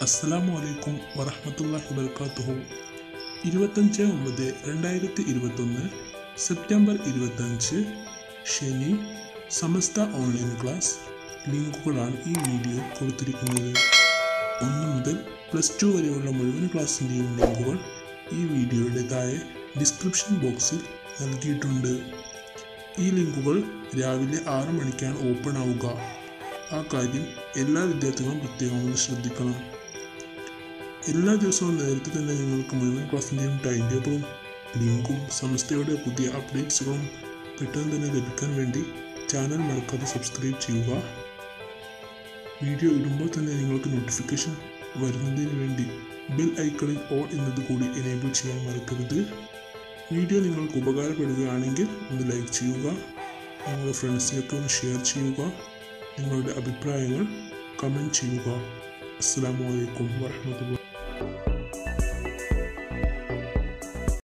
അസ്സലാമു അലൈക്കും വറഹ്മത്തുള്ളാഹി വബർക്കാത്തുഹു ഇരുപത്തഞ്ച് ഒമ്പത് രണ്ടായിരത്തി ഇരുപത്തൊന്ന് സെപ്റ്റംബർ ഇരുപത്തഞ്ച് ശനി സമസ്ത ഓൺലൈൻ ക്ലാസ് ലിങ്കുകളാണ് ഈ വീഡിയോ കൊടുത്തിരിക്കുന്നത് ഒന്ന് മുതൽ പ്ലസ് ടു വരെയുള്ള മുഴുവൻ ക്ലാസ്സിൻ്റെയും ലിങ്കുകൾ ഈ വീഡിയോയുടെ താഴെ ഡിസ്ക്രിപ്ഷൻ ബോക്സിൽ നൽകിയിട്ടുണ്ട് ഈ ലിങ്കുകൾ രാവിലെ ആറ് മണിക്കാണ് ഓപ്പൺ ആവുക ആ കാര്യം എല്ലാ വിദ്യാർത്ഥികളും പ്രത്യേകം ഒന്ന് ശ്രദ്ധിക്കണം എല്ലാ ദിവസവും നേരത്തെ തന്നെ നിങ്ങൾക്ക് മുഴുവൻ ക്ലാസ്സിൻ്റെയും ടൈം ടേബിളും ലിങ്കും സംസ്ഥയുടെ പുതിയ അപ്ഡേറ്റ്സുകളും പെട്ടെന്ന് തന്നെ ലഭിക്കാൻ വേണ്ടി ചാനൽ മറക്കാതെ സബ്സ്ക്രൈബ് ചെയ്യുക വീഡിയോ ഇടുമ്പോൾ തന്നെ നിങ്ങൾക്ക് നോട്ടിഫിക്കേഷൻ വരുന്നതിന് വേണ്ടി ബെൽ ഐക്കണിൽ ഓൾ എന്നത് കൂടി എനേബിൾ ചെയ്യാൻ മറക്കരുത് വീഡിയോ നിങ്ങൾക്ക് ഉപകാരപ്പെടുകയാണെങ്കിൽ ഒന്ന് ലൈക്ക് ചെയ്യുക നിങ്ങളുടെ ഫ്രണ്ട്സിനൊക്കെ ഒന്ന് ഷെയർ ചെയ്യുക നിങ്ങളുടെ അഭിപ്രായങ്ങൾ കമൻറ്റ് ചെയ്യുക അസ്സാം വലൈക്കും വാഹമത്തുള്ള